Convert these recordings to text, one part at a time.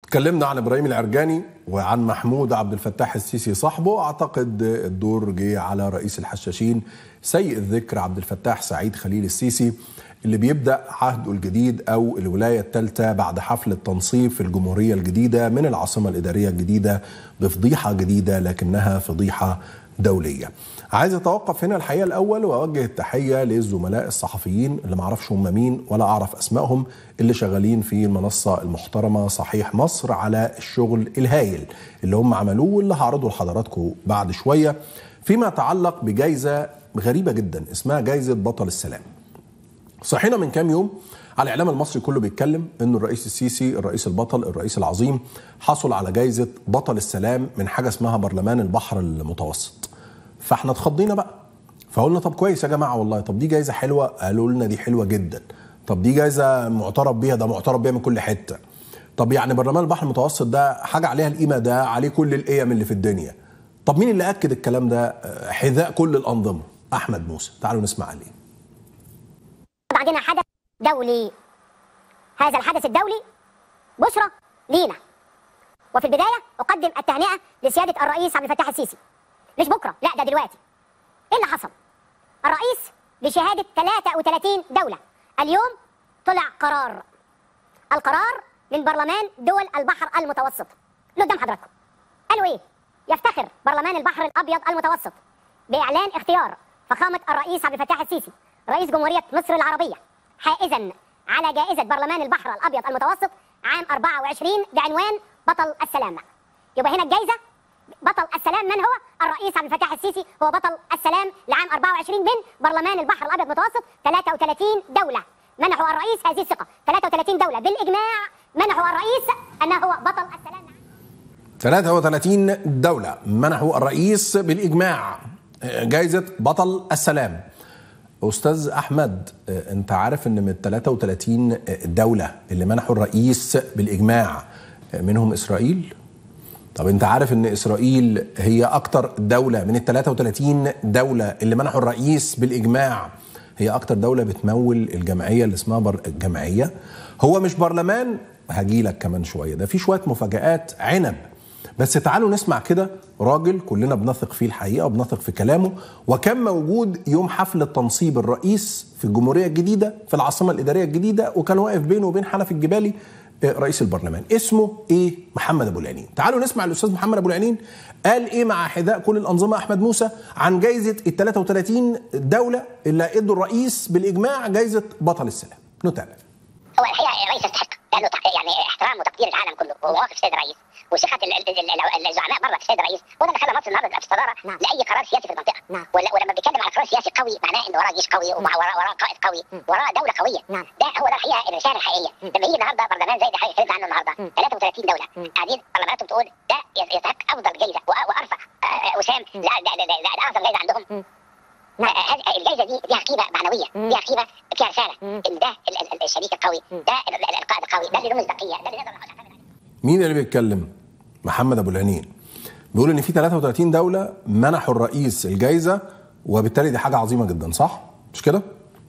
اتكلمنا عن ابراهيم العرجاني وعن محمود عبد الفتاح السيسي صاحبه اعتقد الدور جه على رئيس الحشاشين سيء الذكر عبد الفتاح سعيد خليل السيسي اللي بيبدا عهده الجديد او الولايه الثالثه بعد حفل التنصيب في الجمهوريه الجديده من العاصمه الاداريه الجديده بفضيحه جديده لكنها فضيحه دوليه. عايز اتوقف هنا الحقيقه الاول واوجه التحيه للزملاء الصحفيين اللي ما اعرفش هم مين ولا اعرف اسمائهم اللي شغالين في المنصه المحترمه صحيح مصر على الشغل الهايل اللي هم عملوه واللي هعرضه لحضراتكم بعد شويه فيما يتعلق بجائزه غريبه جدا اسمها جائزه بطل السلام. صحينا من كام يوم على الاعلام المصري كله بيتكلم انه الرئيس السيسي الرئيس البطل الرئيس العظيم حصل على جائزه بطل السلام من حاجه اسمها برلمان البحر المتوسط فاحنا اتخضينا بقى فقلنا طب كويس يا جماعه والله طب دي جائزه حلوه قالوا لنا دي حلوه جدا طب دي جائزه معترف بيها ده معترف بيها من كل حته طب يعني برلمان البحر المتوسط ده حاجه عليها القيمه ده عليه كل القيم اللي في الدنيا طب مين اللي اكد الكلام ده حذاء كل الانظمه احمد موسى تعالوا نسمع عليه بعدين حدث دولي هذا الحدث الدولي بشرى لينا وفي البداية أقدم التهنئة لسيادة الرئيس عبد الفتاح السيسي مش بكرة لا ده دلوقتي إيه اللي حصل الرئيس بشهادة 33 دولة اليوم طلع قرار القرار من برلمان دول البحر المتوسط اللي قدام حضراتكم قالوا ايه يفتخر برلمان البحر الابيض المتوسط باعلان اختيار فخامه الرئيس عبد الفتاح السيسي رئيس جمهورية مصر العربية حائزا على جائزة برلمان البحر الأبيض المتوسط عام 24 بعنوان بطل السلام يبقى هنا الجائزة بطل السلام من هو؟ الرئيس عبد الفتاح السيسي هو بطل السلام لعام 24 من برلمان البحر الأبيض المتوسط 33 دولة منحوا الرئيس هذه الثقة 33 دولة بالإجماع منحوا الرئيس أنه هو بطل السلام 33 دولة منحوا الرئيس بالإجماع جائزة بطل السلام استاذ احمد انت عارف ان من 33 دوله اللي منحوا الرئيس بالاجماع منهم اسرائيل طب انت عارف ان اسرائيل هي اكتر دوله من ال 33 دوله اللي منحوا الرئيس بالاجماع هي اكتر دوله بتمول الجمعيه اللي اسمها بر... الجمعيه هو مش برلمان هجيلك كمان شويه ده في شويه مفاجات عنب بس تعالوا نسمع كده راجل كلنا بنثق فيه الحقيقه وبنثق في كلامه وكان موجود يوم حفل تنصيب الرئيس في الجمهوريه الجديده في العاصمه الاداريه الجديده وكان واقف بينه وبين حنفي الجبالي رئيس البرلمان اسمه ايه محمد ابو العنين تعالوا نسمع الاستاذ محمد ابو العنين قال ايه مع حذاء كل الانظمه احمد موسى عن جائزه ال 33 دوله اللي ادوا الرئيس بالاجماع جائزه بطل السلام نتابع هو الحقيقه الرئيس يستحق لانه يعني احترام وتقدير العالم كله ومواقف السيد الرئيس وثقه الزعماء بره في السيد الرئيس هو ده اللي خلى مصر النهارده في الصداره نعم. لاي قرار سياسي في المنطقه نعم. ولما بيتكلم على قرار سياسي قوي معناه انه وراه جيش قوي ووراه قائد قوي وراه دوله قويه نعم. ده هو ده الحقيقه الرساله الحقيقيه لما يجي النهارده برلمان زي ده اتكلمت عنه النهارده 33 دوله قاعدين برلماناتهم تقول ده يستحق افضل جائزه وارفع وسام لاعظم جائزه عندهم الجائزه دي ليها قيمه معنويه ليها قيمه فيها رساله ان ده الشريك القوي ده القائد القوي ده اللي له مصداقيه ده اللي نقدر مين اللي بيتكلم؟ محمد ابو العنين بيقول ان في 33 دوله منحوا الرئيس الجائزه وبالتالي دي حاجه عظيمه جدا صح؟ مش كده؟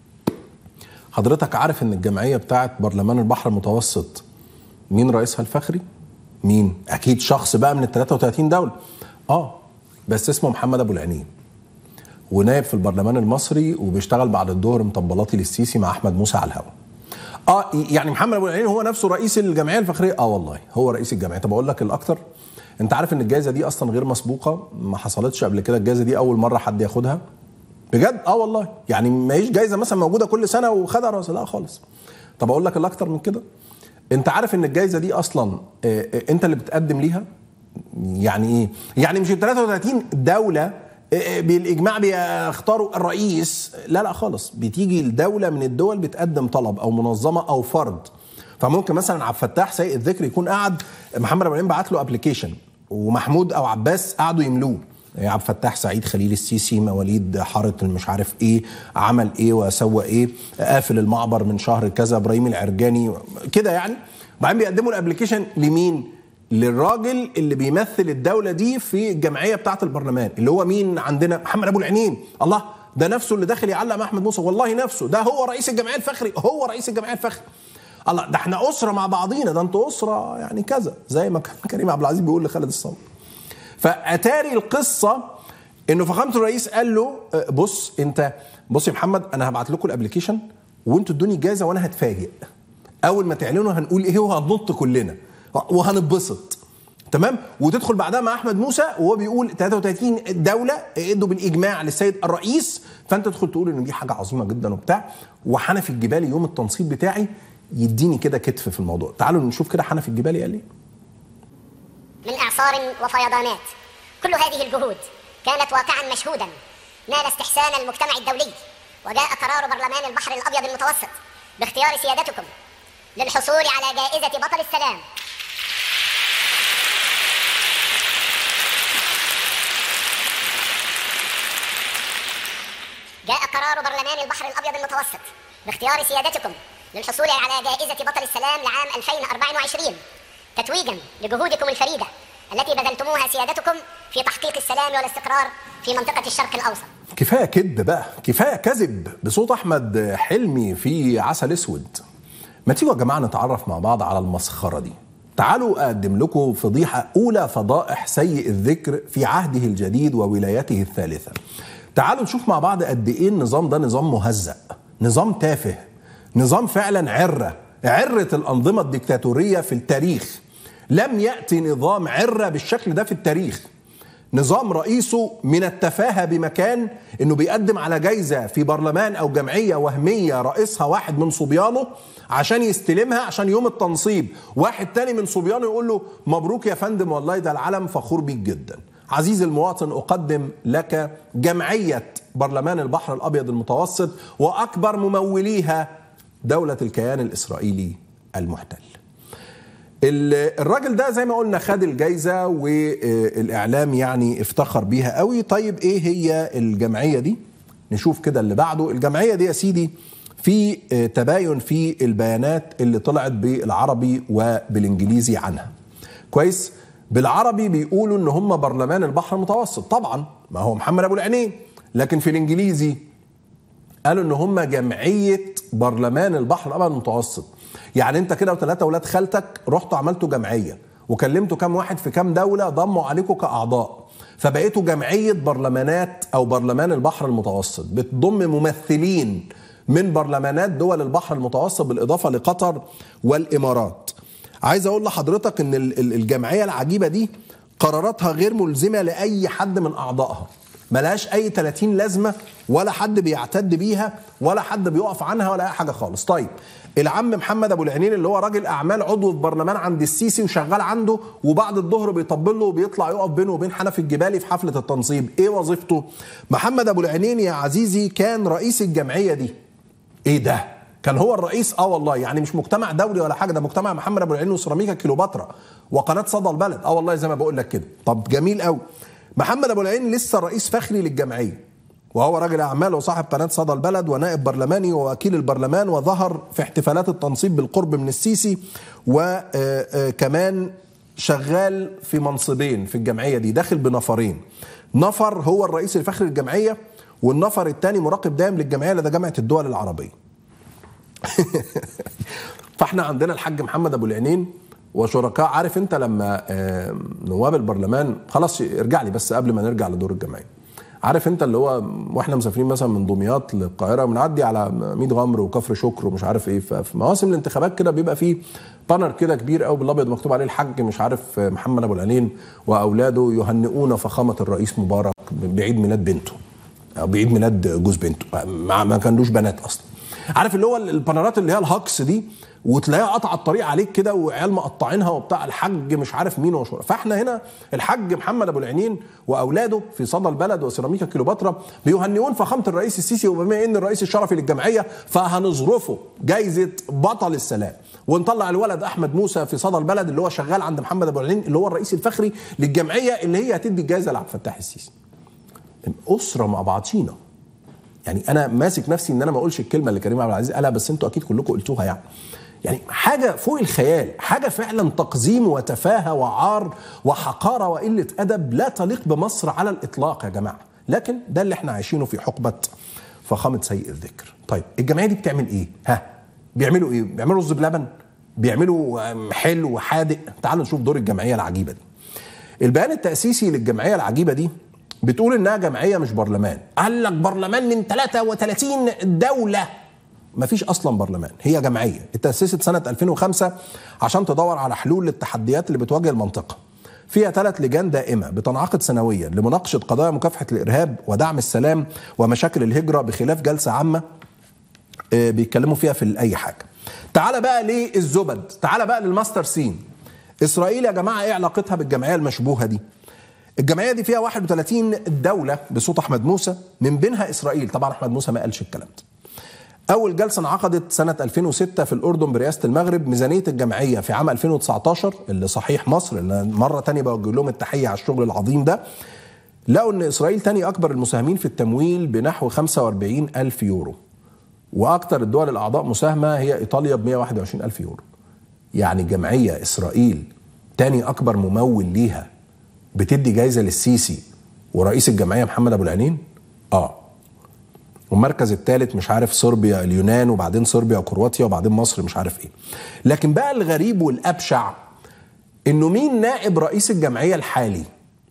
حضرتك عارف ان الجمعيه بتاعت برلمان البحر المتوسط مين رئيسها الفخري؟ مين؟ اكيد شخص بقى من ال 33 دوله. اه بس اسمه محمد ابو العنين. ونائب في البرلمان المصري وبيشتغل بعد الظهر مطبلاتي للسيسي مع احمد موسى على الهواء. اه يعني محمد ابو العين هو نفسه رئيس الجمعيه الفخريه اه والله هو رئيس الجمعيه طب اقول لك الاكثر انت عارف ان الجائزه دي اصلا غير مسبوقه ما حصلتش قبل كده الجائزه دي اول مره حد ياخدها بجد اه والله يعني ما هيش جائزه مثلا موجوده كل سنه وخدها راس لا خالص طب اقول لك الاكثر من كده انت عارف ان الجائزه دي اصلا انت اللي بتقدم ليها يعني ايه يعني مش ال 33 دوله بالاجماع بيختاروا الرئيس لا لا خالص بتيجي الدوله من الدول بتقدم طلب او منظمه او فرد فممكن مثلا عبد الفتاح سيء الذكر يكون قاعد محمد ابراهيم بعت له ابلكيشن ومحمود او عباس قعدوا يملوه عبد الفتاح سعيد خليل السيسي مواليد حاره المش عارف ايه عمل ايه وسوى ايه قافل المعبر من شهر كذا ابراهيم العرجاني كده يعني وبعدين بيقدموا الابلكيشن لمين؟ للراجل اللي بيمثل الدولة دي في الجمعية بتاعة البرلمان اللي هو مين عندنا محمد أبو العنين الله ده نفسه اللي داخل يعلق مع أحمد موسى والله نفسه ده هو رئيس الجمعية الفخري هو رئيس الجمعية الفخري الله ده احنا اسره مع بعضينا ده انتوا اسره يعني كذا زي ما كان كريم عبد العزيز بيقول لخالد الصاوي فاتاري القصه انه فخامه الرئيس قال له آه، بص انت بص يا محمد انا هبعت لكم الابلكيشن وانتوا ادوني جايزه وانا هتفاجئ اول ما تعلنوا هنقول ايه وهننط كلنا وهنتبسط تمام وتدخل بعدها مع احمد موسى وهو بيقول 33 دوله ادوا بالاجماع للسيد الرئيس فانت تدخل تقول ان دي حاجه عظيمه جدا وبتاع وحنفي الجبالي يوم التنصيب بتاعي يديني كده كتف في الموضوع تعالوا نشوف كده حنفي الجبالي قال ايه من إعصار وفيضانات كل هذه الجهود كانت واقعا مشهودا نال استحسان المجتمع الدولي وجاء قرار برلمان البحر الأبيض المتوسط باختيار سيادتكم للحصول على جائزة بطل السلام جاء قرار برلمان البحر الأبيض المتوسط باختيار سيادتكم للحصول على جائزة بطل السلام لعام 2024 تتويجا لجهودكم الفريدة التي بذلتموها سيادتكم في تحقيق السلام والاستقرار في منطقة الشرق الأوسط كفايه كذب بقى كفايه كذب بصوت احمد حلمي في عسل اسود ما تيجوا يا جماعه نتعرف مع بعض على المسخره دي تعالوا اقدم لكم فضيحه اولى فضائح سيء الذكر في عهده الجديد وولايته الثالثه تعالوا نشوف مع بعض قد ايه النظام ده نظام مهزأ نظام تافه نظام فعلا عره عره الانظمه الديكتاتوريه في التاريخ لم ياتي نظام عره بالشكل ده في التاريخ نظام رئيسه من التفاهة بمكان انه بيقدم على جايزة في برلمان او جمعية وهمية رئيسها واحد من صبيانه عشان يستلمها عشان يوم التنصيب واحد تاني من صبيانه يقول له مبروك يا فندم والله ده العلم فخور بيك جدا عزيزي المواطن اقدم لك جمعية برلمان البحر الابيض المتوسط واكبر مموليها دولة الكيان الاسرائيلي المحتل ال- الراجل ده زي ما قلنا خد الجايزة والإعلام يعني افتخر بيها قوي طيب إيه هي الجمعية دي نشوف كده اللي بعده الجمعية دي يا سيدي في آه، تباين في البيانات اللي طلعت بالعربي وبالإنجليزي عنها كويس بالعربي بيقولوا ان هم برلمان البحر المتوسط طبعا ما هو محمد ابو العينين لكن في الانجليزي قالوا ان هم جمعيه برلمان البحر الابيض المتوسط يعني انت كده وثلاثه اولاد خالتك رحتوا عملتوا جمعيه وكلمتوا كام واحد في كام دوله ضموا عليكم كاعضاء فبقيتوا جمعيه برلمانات او برلمان البحر المتوسط بتضم ممثلين من برلمانات دول البحر المتوسط بالاضافه لقطر والامارات عايز اقول لحضرتك ان ال- ال- الجمعيه العجيبه دي قراراتها غير ملزمه لاي حد من اعضائها ملهاش اي 30 لازمه ولا حد بيعتد بيها ولا حد بيقف عنها ولا اي حاجه خالص طيب العم محمد ابو العينين اللي هو راجل اعمال عضو في برلمان عند السيسي وشغال عنده وبعد الظهر بيطبل له وبيطلع يقف بينه وبين حنفي الجبالي في حفله التنصيب ايه وظيفته محمد ابو العينين يا عزيزي كان رئيس الجمعيه دي ايه ده كان هو الرئيس اه والله يعني مش مجتمع دولي ولا حاجه ده مجتمع محمد ابو العين وسيراميكا كيلوباترا وقناه صدى البلد اه والله زي ما بقول لك كده طب جميل قوي محمد ابو العين لسه رئيس فخري للجمعيه وهو راجل اعمال وصاحب قناه صدى البلد ونائب برلماني ووكيل البرلمان وظهر في احتفالات التنصيب بالقرب من السيسي وكمان شغال في منصبين في الجمعيه دي داخل بنفرين نفر هو الرئيس الفخري للجمعيه والنفر الثاني مراقب دائم للجمعيه لدى جامعه الدول العربيه فاحنا عندنا الحاج محمد ابو العينين وشركاء عارف انت لما آه، نواب البرلمان خلاص ارجع لي بس قبل ما نرجع لدور الجمعيه عارف انت اللي هو واحنا مسافرين مثلا من دمياط للقاهره بنعدي على ميت غمر وكفر شكر ومش عارف ايه ففي مواسم الانتخابات كده بيبقى فيه بانر كده كبير قوي بالابيض مكتوب عليه الحاج مش عارف محمد ابو العينين واولاده يهنئون فخامه الرئيس مبارك بعيد ميلاد بنته او بعيد ميلاد جوز بنته ما, ما كانلوش بنات اصلا عارف اللي هو البانرات اللي هي الهكس دي وتلاقيها قطع الطريق عليك كده وعيال مقطعينها وبتاع الحاج مش عارف مين وشو فاحنا هنا الحاج محمد ابو العينين واولاده في صدى البلد وسيراميكا كيلوباترا بيهنئون فخامه الرئيس السيسي وبما ان الرئيس الشرفي للجمعيه فهنظرفه جايزه بطل السلام ونطلع الولد احمد موسى في صدى البلد اللي هو شغال عند محمد ابو العينين اللي هو الرئيس الفخري للجمعيه اللي هي هتدي الجائزه لعبد الفتاح السيسي اسره مع بعضينا يعني انا ماسك نفسي ان انا ما اقولش الكلمه اللي كريم عبد العزيز قالها بس انتوا اكيد كلكم قلتوها يعني يعني حاجه فوق الخيال حاجه فعلا تقزيم وتفاهه وعار وحقاره وقله ادب لا تليق بمصر على الاطلاق يا جماعه لكن ده اللي احنا عايشينه في حقبه فخامه سيء الذكر طيب الجمعيه دي بتعمل ايه ها بيعملوا ايه بيعملوا رز بلبن بيعملوا آم، حلو وحادق تعالوا نشوف دور الجمعيه العجيبه دي البيان التاسيسي للجمعيه العجيبه دي بتقول انها جمعيه مش برلمان قال لك برلمان من 33 دوله مفيش اصلا برلمان هي جمعيه اتاسست سنه 2005 عشان تدور على حلول للتحديات اللي بتواجه المنطقه فيها ثلاث لجان دائمه بتنعقد سنويا لمناقشه قضايا مكافحه الارهاب ودعم السلام ومشاكل الهجره بخلاف جلسه عامه آه، بيتكلموا فيها في اي حاجه تعال بقى للزبد تعال بقى للماستر سين اسرائيل يا جماعه ايه علاقتها بالجمعيه المشبوهه دي الجمعيه دي فيها 31 دوله بصوت احمد موسى من بينها اسرائيل طبعا احمد موسى ما قالش الكلام ده أول جلسة انعقدت سنة 2006 في الأردن برئاسة المغرب ميزانية الجمعية في عام 2019 اللي صحيح مصر اللي مرة تانية بوجه لهم التحية على الشغل العظيم ده لقوا أن إسرائيل تاني أكبر المساهمين في التمويل بنحو 45 ألف يورو وأكثر الدول الأعضاء مساهمة هي إيطاليا ب 121 ألف يورو يعني جمعية إسرائيل تاني أكبر ممول ليها بتدي جايزة للسيسي ورئيس الجمعية محمد أبو العينين آه والمركز الثالث مش عارف صربيا اليونان وبعدين صربيا وكرواتيا وبعدين مصر مش عارف ايه لكن بقى الغريب والابشع انه مين نائب رئيس الجمعيه الحالي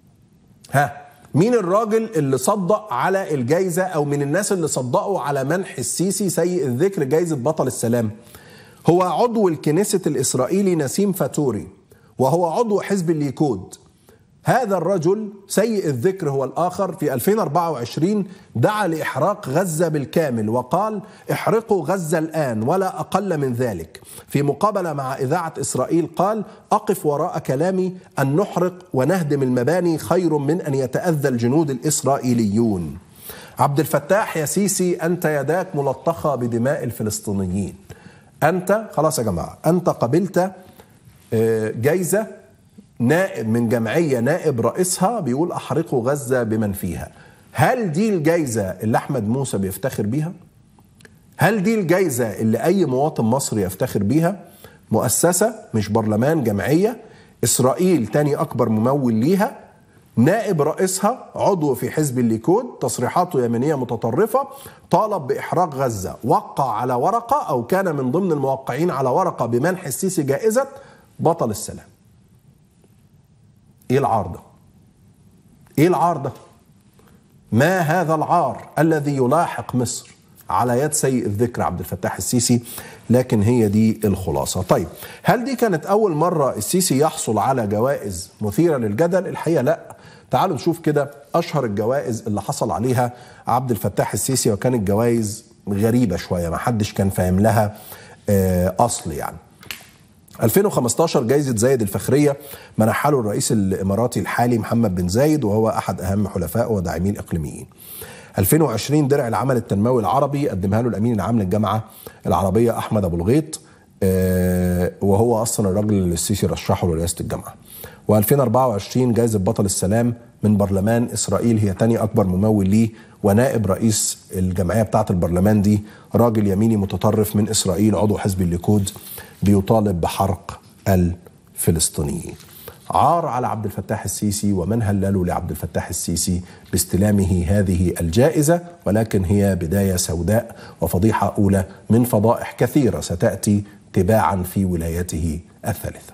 ها مين الراجل اللي صدق على الجايزه او من الناس اللي صدقوا على منح السيسي سيء الذكر جايزه بطل السلام هو عضو الكنيسة الإسرائيلي نسيم فاتوري وهو عضو حزب الليكود هذا الرجل سيء الذكر هو الآخر في 2024 دعا لإحراق غزة بالكامل وقال احرقوا غزة الآن ولا أقل من ذلك في مقابلة مع إذاعة إسرائيل قال أقف وراء كلامي أن نحرق ونهدم المباني خير من أن يتأذى الجنود الإسرائيليون عبد الفتاح يا سيسي أنت يداك ملطخة بدماء الفلسطينيين أنت خلاص يا جماعة أنت قبلت آه، جايزة نائب من جمعية نائب رئيسها بيقول أحرقوا غزة بمن فيها هل دي الجايزة اللي أحمد موسى بيفتخر بيها؟ هل دي الجايزة اللي أي مواطن مصري يفتخر بيها؟ مؤسسة مش برلمان جمعية إسرائيل تاني أكبر ممول ليها نائب رئيسها عضو في حزب الليكود تصريحاته يمنية متطرفة طالب بإحراق غزة وقع على ورقة أو كان من ضمن الموقعين على ورقة بمنح السيسي جائزة بطل السلام ايه العار ده ايه العار ده ما هذا العار الذي يلاحق مصر على يد سيء الذكر عبد الفتاح السيسي لكن هي دي الخلاصة طيب هل دي كانت أول مرة السيسي يحصل على جوائز مثيرة للجدل الحقيقة لا تعالوا نشوف كده أشهر الجوائز اللي حصل عليها عبد الفتاح السيسي وكانت جوائز غريبة شوية ما حدش كان فاهم لها آه، أصل يعني 2015 جائزة زايد الفخرية منحها له الرئيس الإماراتي الحالي محمد بن زايد وهو أحد أهم حلفائه وداعميه الإقليميين 2020 درع العمل التنموي العربي قدمها له الأمين العام للجامعة العربية أحمد أبو الغيط آه، وهو أصلا الراجل اللي السيسي رشحه لرئاسة الجامعة و2024 جائزة بطل السلام من برلمان إسرائيل هي تاني أكبر ممول ليه ونائب رئيس الجمعية بتاعة البرلمان دي راجل يميني متطرف من إسرائيل عضو حزب الليكود بيطالب بحرق الفلسطينيين عار على عبد الفتاح السيسي ومن هللوا لعبد الفتاح السيسي باستلامه هذه الجائزة ولكن هي بداية سوداء وفضيحة أولى من فضائح كثيرة ستأتي تباعا في ولايته الثالثة